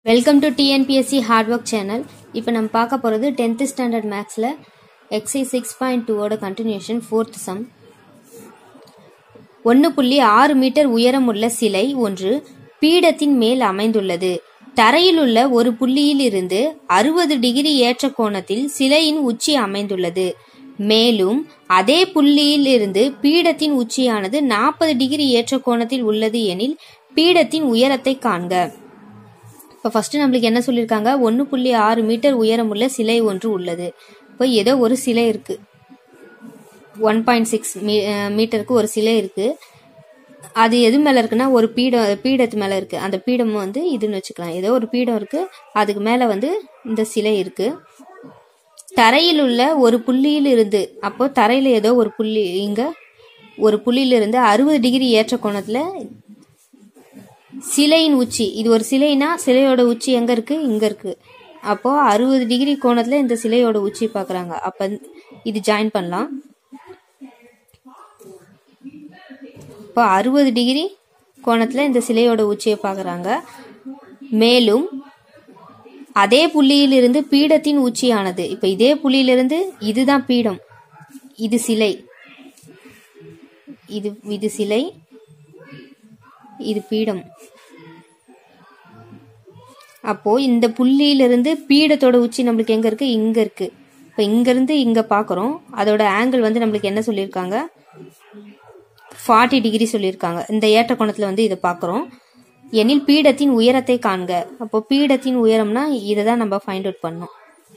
welcome to TNPSC hard work channel இப்போ நம்ம பார்க்க போகிறது டென்த்து ஸ்டாண்டர்ட் மேக்ஸில் எக்ஸைஸ் சிக்ஸ் பாயிண்ட் டூவோட கண்டினியூஷன் ஃபோர்த் சம் ஒன்று புள்ளி ஆறு மீட்டர் உயரமுள்ள சிலை ஒன்று பீடத்தின் மேல் அமைந்துள்ளது தரையில் உள்ள ஒரு புள்ளியில் இருந்து அறுபது டிகிரி ஏற்ற கோணத்தில் சிலையின் உச்சி அமைந்துள்ளது மேலும் அதே புள்ளியில் இருந்து பீடத்தின் உச்சியானது நாற்பது டிகிரி ஏற்ற கோணத்தில் உள்ளது எனில் பீடத்தின் உயரத்தை காண்க இப்போ ஃபர்ஸ்ட் நம்மளுக்கு என்ன சொல்லியிருக்காங்க ஒன்று புள்ளி ஆறு மீட்டர் உயரமுள்ள சிலை ஒன்று உள்ளது இப்போ ஏதோ ஒரு சிலை இருக்கு ஒன் பாயிண்ட் சிக்ஸ் மீ மீட்டருக்கு ஒரு சிலை இருக்கு அது எது மேலே இருக்குன்னா ஒரு பீடம் பீடத்து மேலே இருக்கு அந்த பீடம் வந்து இதுன்னு வச்சுக்கலாம் ஏதோ ஒரு பீடம் இருக்கு அதுக்கு மேலே வந்து இந்த சிலை இருக்கு தரையில் உள்ள ஒரு புள்ளியில் இருந்து அப்போ தரையில் ஏதோ ஒரு புள்ளி இங்க ஒரு புள்ளியில இருந்து அறுபது டிகிரி ஏற்ற கோணத்துல சிலையின் உச்சி இது ஒரு சிலைனா சிலையோட உச்சி எங்க இருக்கு இங்க இருக்கு அப்போ அறுபது டிகிரி கோணத்துல இந்த சிலையோட உச்சி பாக்குறாங்க அப்ப இது ஜாயின் பண்ணலாம் இப்போ அறுபது டிகிரி கோணத்துல இந்த சிலையோட உச்சியை பாக்குறாங்க மேலும் அதே புள்ளியிலிருந்து பீடத்தின் உச்சியானது இப்ப இதே புள்ளியிலிருந்து இதுதான் பீடம் இது சிலை இது இது சிலை இது பீடம் அப்போ இந்த புள்ளியிலிருந்து பீடத்தோட உச்சி நம்மளுக்கு எங்க இருக்கு இங்க இருக்கு இப்ப இங்க இருந்து இங்க பாக்குறோம் அதோட ஆங்கிள் வந்து நம்மளுக்கு என்ன சொல்லியிருக்காங்க ஃபார்ட்டி டிகிரி சொல்லியிருக்காங்க இந்த ஏற்ற கோணத்துல வந்து இதை பாக்குறோம் எனில் பீடத்தின் உயரத்தை காண்க அப்போ பீடத்தின் உயரம்னா இதை தான் நம்ம ஃபைண்ட் அவுட் பண்ணோம்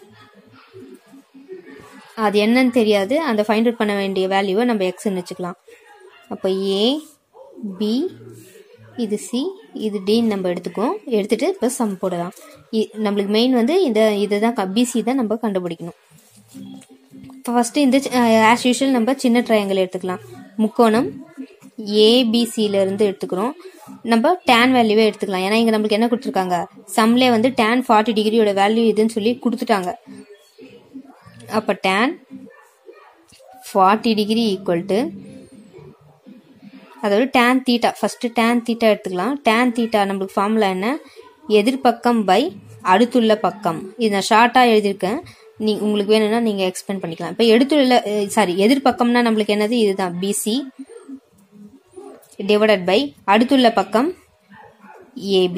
அது என்னன்னு தெரியாது அந்த ஃபைண்ட் அவுட் பண்ண வேண்டிய வேல்யூவை நம்ம எக்ஸ்ன்னு வச்சுக்கலாம் அப்போ ஏ பி இது சி இது டின்னு நம்ம எடுத்துக்குவோம் எடுத்துட்டு இப்போ சம் போடலாம் நம்மளுக்கு மெயின் வந்து இந்த இதுதான் பிசி தான் நம்ம கண்டுபிடிக்கணும் இப்போ ஃபர்ஸ்ட் இந்த ஆஸ் யூஷுவல் நம்ம சின்ன ட்ரையாங்கிள் எடுத்துக்கலாம் முக்கோணம் ஏபிசியில இருந்து எடுத்துக்கிறோம் நம்ம டேன் வேல்யூவே எடுத்துக்கலாம் ஏன்னா இங்க நம்மளுக்கு என்ன கொடுத்துருக்காங்க சம்லே வந்து டேன் ஃபார்ட்டி டிகிரியோட வேல்யூ இதுன்னு சொல்லி கொடுத்துட்டாங்க அப்ப tan forty degree equal to அதாவது tan theta first tan theta எடுத்துக்கலாம் டேன் தீட்டா நம்மளுக்கு ஃபார்முலா என்ன எதிர்பக்கம் பை அடுத்துள்ள பக்கம் இது நான் ஷார்ட்டாக எழுதியிருக்கேன் நீ உங்களுக்கு வேணும்னா நீங்கள் எக்ஸ்பிளைன் பண்ணிக்கலாம் இப்போ எடுத்துள்ள சாரி எதிர்பக்கம்னா நம்மளுக்கு என்னது இதுதான் பிசி டிவைடட் பை அடுத்துள்ள பக்கம் ஏபி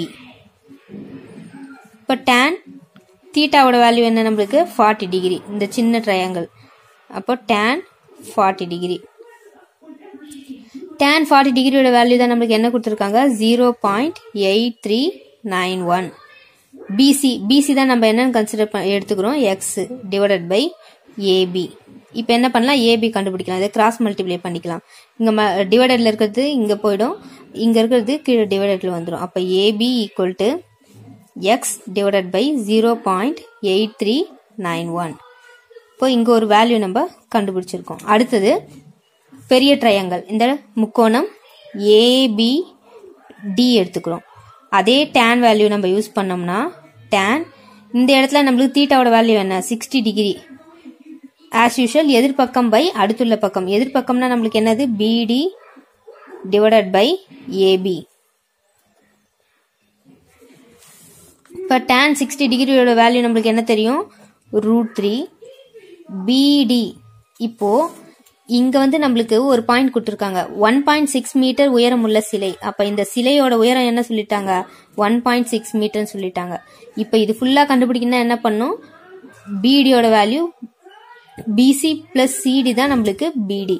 இப்போ டேன் தீட்டாவோட வேல்யூ என்ன நம்மளுக்கு ஃபார்ட்டி டிகிரி இந்த சின்ன ட்ரையாங்கிள் அப்போ tan forty degree tan forty டிகிரியோட வேல்யூ தான் நம்மளுக்கு என்ன கொடுத்துருக்காங்க zero point eight three nine one BC BC தான் நம்ம என்னன்னு கன்சிடர் பண்ண எடுத்துக்கிறோம் எக்ஸ் டிவைடட் பை ஏபி இப்போ என்ன பண்ணலாம் ஏபி கண்டுபிடிக்கலாம் இதை கிராஸ் மல்டிப்ளை பண்ணிக்கலாம் இங்கே டிவைடட்ல இருக்கிறது இங்கே போயிடும் இங்கே இருக்கிறது கீழே டிவைடட்ல வந்துடும் அப்போ AB equal to x divided by zero point eight three nine one இப்போ இங்கே ஒரு வேல்யூ நம்ம கண்டுபிடிச்சிருக்கோம் அடுத்தது பெரிய ட்ரையாங்கல் இந்த முக்கோணம் ஏபி டி எடுத்துக்கிறோம் அதே டேன் வேல்யூ நம்ம யூஸ் பண்ணோம்னா டேன் இந்த இடத்துல நம்மளுக்கு தீட்டாவோட வேல்யூ என்ன சிக்ஸ்டி டிகிரி ஆஸ் யூஷுவல் எதிர்பக்கம் பை அடுத்துள்ள பக்கம் எதிர்பக்கம்னா நம்மளுக்கு என்னது பிடி டிவைடட் பை ஏபி இப்போ டேன் சிக்ஸ்டி டிகிரியோட வேல்யூ நம்மளுக்கு என்ன தெரியும் ரூட் த்ரீ பிடி இப்போ இங்க வந்து நம்மளுக்கு ஒரு பாயிண்ட் கொடுத்துருக்காங்க ஒன் பாயிண்ட் சிக்ஸ் மீட்டர் உயரம் உள்ள சிலை அப்ப இந்த சிலையோட உயரம் என்ன சொல்லிட்டாங்க ஒன் பாயிண்ட் சிக்ஸ் மீட்டர்னு சொல்லிட்டாங்க இப்ப இது ஃபுல்லா கண்டுபிடிக்கணும்னா என்ன பண்ணும் பிடியோட வேல்யூ பிசி பிளஸ் சிடி தான் நம்மளுக்கு பிடி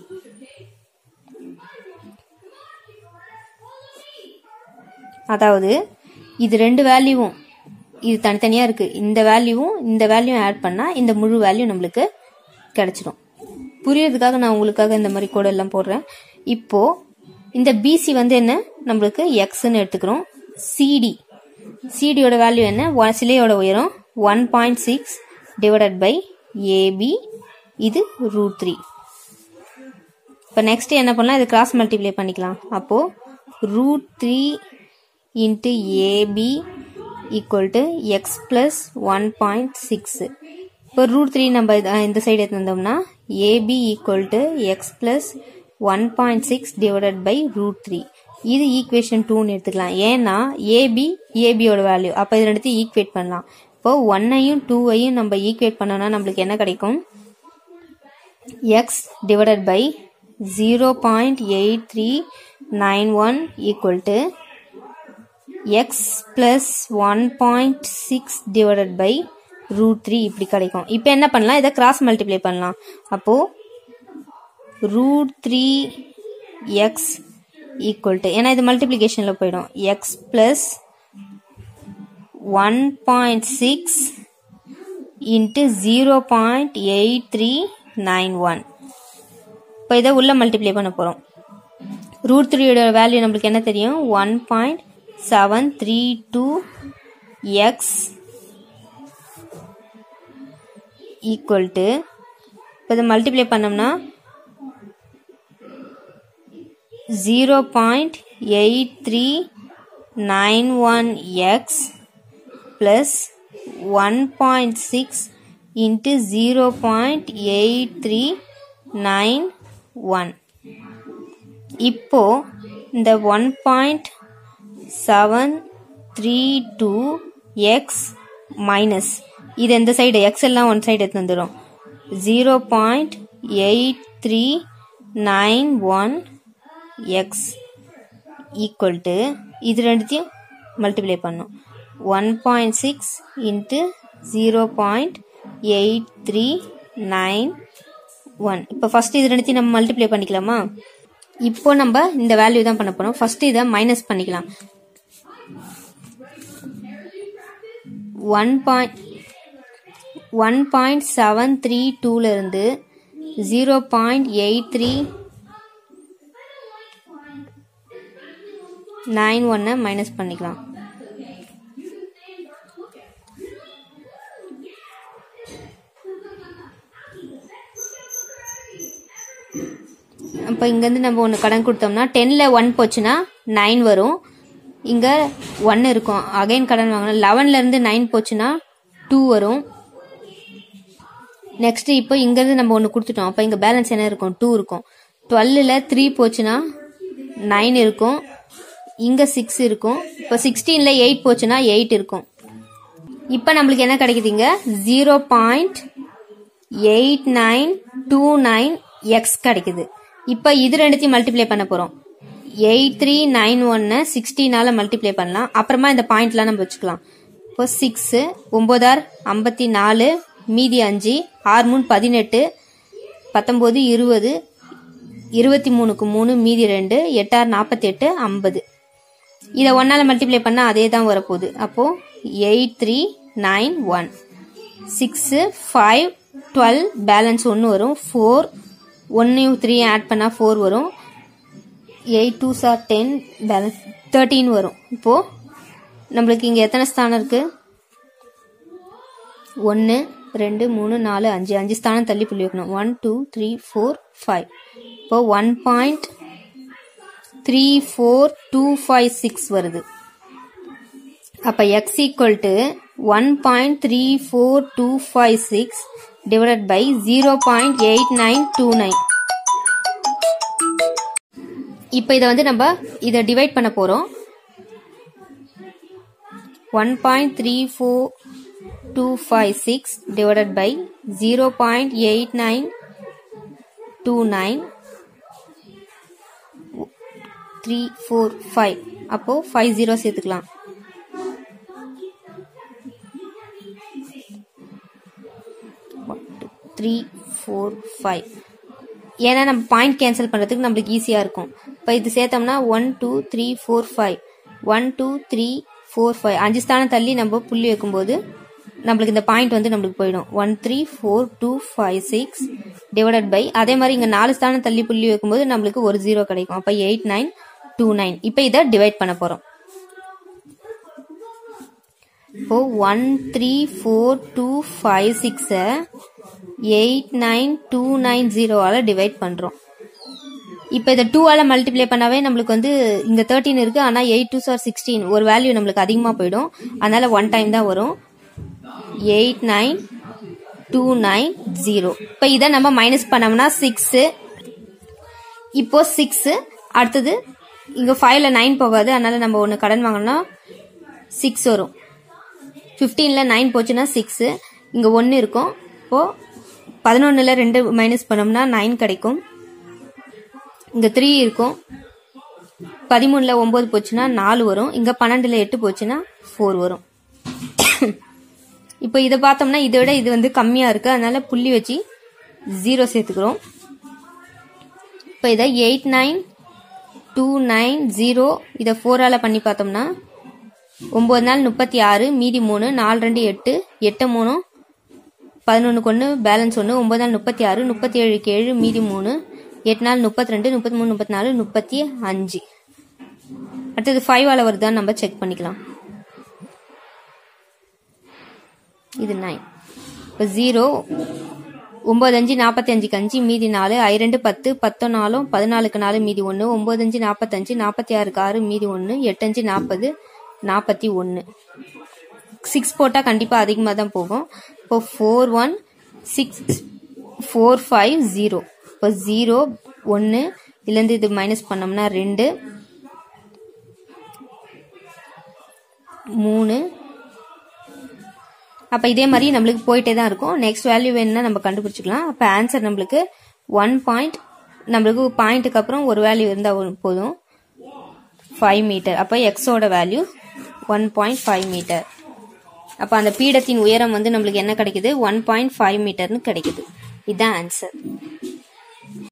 அதாவது இது ரெண்டு வேல்யூவும் இது தனித்தனியா இருக்கு இந்த வேல்யூவும் இந்த வேல்யூ ஆட் பண்ணா இந்த முழு வேல்யூ நம்மளுக்கு கிடைச்சிடும் புரியறதுக்காக நான் உங்களுக்காக இந்த மாதிரி கோட் எல்லாம் போடுறேன் இப்போ இந்த பிசி வந்து என்ன நம்மளுக்கு எக்ஸ்ன்னு எடுத்துக்கிறோம் சிடி சிடியோட வேல்யூ என்ன சிலையோட உயரம் one point six divided by AB இது ரூட் த்ரீ இப்போ நெக்ஸ்ட் என்ன பண்ணலாம் இது கிராஸ் மல்டிப்ளை பண்ணிக்கலாம் அப்போ root three into AB equal to x plus one point six இப்போ ரூட் த்ரீ நம்ம இந்த சைடு எடுத்துருந்தோம்னா AB equal to x plus one point six divided by root three இது ஈக்குவேஷன் டூன்னு எடுத்துக்கலாம் ஏன்னா ஏபி ஏபியோட வேல்யூ அப்போ இது ரெண்டுத்தையும் ஈக்குவேட் பண்ணலாம் இப்போ ஒன்னையும் டூவையும் நம்ம ஈக்குவேட் பண்ணோம்னா நம்மளுக்கு என்ன கிடைக்கும் x divided by zero point eight three nine one equal to x plus one point six divided by root three இப்படி கிடைக்கும் இப்போ என்ன பண்ணலாம் இதை கிராஸ் மல்டிப்ளை பண்ணலாம் அப்போது root three x equal to ஏன்னா இது மல்டிப்ளிகேஷனில் போயிடும் x plus one point six into zero point eight three nine one இப்போ இதை உள்ள மல்டிப்ளை பண்ண போகிறோம் ரூட் த்ரீயோட வேல்யூ நம்மளுக்கு என்ன தெரியும் one point seven three two x equal to இப்போ இதை மல்டிப்ளை பண்ணோம்னா zero point eight three nine one x plus one point six into zero point eight three nine one இப்போ இந்த one point seven three two x minus இது எந்த side x எல்லாம் one side எடுத்து வந்துடும் zero point eight three nine one x equal to இது ரெண்டுத்தையும் multiply பண்ணும் one point six into zero point eight three nine one இப்போ first இது ரெண்டுத்தையும் நம்ம மல்டிப்ளை பண்ணிக்கலாமா இப்போ நம்ம இந்த வேல்யூ தான் பண்ண போகிறோம் ஃபஸ்ட்டு இதை மைனஸ் பண்ணிக்கலாம் one point one point seven three டூலேருந்து zero point eight three nine ஒன்னை மைனஸ் பண்ணிக்கலாம் அப்போ இங்கேருந்து நம்ம ஒன்று கடன் கொடுத்தோம்னா டென்னில் ஒன் போச்சுன்னா நைன் வரும் இங்கே ஒன்று இருக்கும் அகைன் கடன் வாங்கணும் லெவன்லேருந்து நைன் போச்சுன்னா டூ வரும் நெக்ஸ்ட் இப்போ இங்கேருந்து நம்ம ஒன்று கொடுத்துட்டோம் அப்போ இங்கே பேலன்ஸ் என்ன இருக்கும் டூ இருக்கும் டுவெல்லில் த்ரீ போச்சுன்னா நைன் இருக்கும் இங்கே சிக்ஸ் இருக்கும் இப்போ சிக்ஸ்டீனில் எயிட் போச்சுன்னா எயிட் இருக்கும் இப்போ நம்மளுக்கு என்ன கிடைக்குதுங்க zero point eight nine two nine x கிடைக்குது இப்போ இது ரெண்டுத்தையும் மல்டிப்ளை பண்ண போகிறோம் எயிட் த்ரீ நைன் ஒன்னு சிக்ஸ்டீனால மல்டிப்ளை பண்ணலாம் அப்புறமா இந்த பாயிண்ட்லாம் நம்ம வச்சுக்கலாம் இப்போ சிக்ஸு ஒம்போதார் ஐம்பத்தி நாலு மீதி அஞ்சு ஆறு மூணு பதினெட்டு பத்தொம்போது இருபது இருபத்தி மூணுக்கு மூணு மீதி ரெண்டு எட்டாறு நாற்பத்தெட்டு ஐம்பது இதை ஒன்றால் மல்டிப்ளை பண்ணால் அதே தான் வரப்போகுது அப்போது eight three nine one six five twelve balance ஒன்று வரும் ஃபோர் ஒன்றையும் த்ரீ ஆட் பண்ணால் ஃபோர் வரும் eight two sir ten balance thirteen வரும் இப்போது நம்மளுக்கு இங்கே எத்தனை ஸ்தானம் இருக்குது ஒன்று ரெண்டு மூணு நாலு அஞ்சு அஞ்சு ஸ்தானம் தள்ளி புள்ளி வைக்கணும் one two three four five இப்போ one point three four two five six வருது அப்போ x equal to one point three four two five six divided by zero point eight nine two nine இப்போ இதை வந்து நம்ம இதை டிவைட் பண்ண போகிறோம் one point three four two five six divided by zero point eight nine two nine three four five அப்போது five zero சேர்த்துக்கலாம் three four five ஏன்னா நம்ம பாயிண்ட் கேன்சல் பண்ணுறதுக்கு நம்மளுக்கு ஈஸியாக இருக்கும் இப்போ இது சேர்த்தோம்னா one two three four five one two three four five அஞ்சு ஸ்தானம் தள்ளி நம்ம புள்ளி வைக்கும்போது நம்மளுக்கு இந்த பாயிண்ட் வந்து நம்மளுக்கு போயிடும் one three four two five six divided by அதே மாதிரி இங்கே நாலு ஸ்தானம் தள்ளி புள்ளி வைக்கும்போது நம்மளுக்கு ஒரு ஜீரோ கிடைக்கும் அப்போ எயிட் நைன் டூ நைன் இப்போ இதை டிவைட் பண்ண போகிறோம் இப்போ one three four two five சிக்ஸை எயிட் நைன் டூ நைன் ஜீரோவால் டிவைட் பண்ணுறோம் இப்போ இதை டூவால் மல்டிப்ளை பண்ணாவே நம்மளுக்கு வந்து இங்கே தேர்ட்டின் இருக்குது ஆனால் எயிட் டூ சார் சிக்ஸ்டீன் ஒரு வேல்யூ நம்மளுக்கு அதிகமாக போயிடும் அதனால் ஒன் டைம் தான் வரும் eight nine two nine zero இப்போ இதை நம்ம மைனஸ் பண்ணோம்னா சிக்ஸு இப்போ சிக்ஸு அடுத்தது இங்கே ஃபைவ்ல நைன் போகாது அதனால நம்ம ஒன்று கடன் வாங்கினோம்னா சிக்ஸ் வரும் ஃபிஃப்டீனில் நைன் போச்சுன்னா சிக்ஸு இங்கே ஒன்று இருக்கும் இப்போது பதினொன்றில் ரெண்டு மைனஸ் பண்ணோம்னா நைன் கிடைக்கும் இங்கே த்ரீ இருக்கும் பதிமூணில் ஒம்பது போச்சுன்னா நாலு வரும் இங்கே பன்னெண்டில் எட்டு போச்சுன்னா ஃபோர் வரும் இப்போ இதை பார்த்தோம்னா இதை விட இது வந்து கம்மியாக இருக்குது அதனால புள்ளி வச்சு ஜீரோ சேர்த்துக்கிறோம் இப்போ இதை eight nine two nine zero இதை ஃபோரால் பண்ணி பார்த்தோம்னா ஒம்பது நாள் முப்பத்தி ஆறு மீதி மூணு நாலு ரெண்டு எட்டு எட்டு மூணு பதினொன்றுக்கு ஒன்று பேலன்ஸ் ஒன்று ஒம்பது நாள் முப்பத்தி ஆறு முப்பத்தி ஏழுக்கு ஏழு மீதி மூணு எட்டு நாள் முப்பத்தி ரெண்டு முப்பத்தி மூணு முப்பத்தி நாலு முப்பத்தி அஞ்சு அடுத்தது ஃபைவ் ஆல வருதான்னு நம்ம செக் பண்ணிக்கலாம் இது நைன் இப்போ ஜீரோ ஒம்பது அஞ்சு நாற்பத்தி அஞ்சுக்கு அஞ்சு மீதி நாலு ஐ ரெண்டு பத்து பத்தோ நாலும் பதினாலுக்கு நாலு மீதி ஒன்று ஒம்பது அஞ்சு நாற்பத்தஞ்சு நாற்பத்தி ஆறுக்கு ஆறு மீதி ஒன்று எட்டஞ்சு நாற்பது நாற்பத்தி ஒன்று சிக்ஸ் போட்டால் கண்டிப்பாக அதிகமாக தான் போகும் இப்போ four one six four five zero இப்போ ஜீரோ ஒன்று இதுலேருந்து இது மைனஸ் பண்ணோம்னா ரெண்டு மூணு அப்போ இதே மாதிரி நம்மளுக்கு போயிட்டே தான் இருக்கும் நெக்ஸ்ட் வேல்யூ வேணும்னா நம்ம கண்டுபிடிச்சிக்கலாம் அப்போ ஆன்சர் நம்மளுக்கு ஒன் பாயிண்ட் நம்மளுக்கு பாயிண்ட்டுக்கு அப்புறம் ஒரு வேல்யூ இருந்தால் போதும் ஃபைவ் மீட்டர் அப்போ எக்ஸோட value one point five metre அப்போ அந்த பீடத்தின் உயரம் வந்து நம்மளுக்கு என்ன கிடைக்குது ஒன் பாயிண்ட் ஃபைவ் மீட்டர்னு கிடைக்குது இதுதான் ஆன்சர்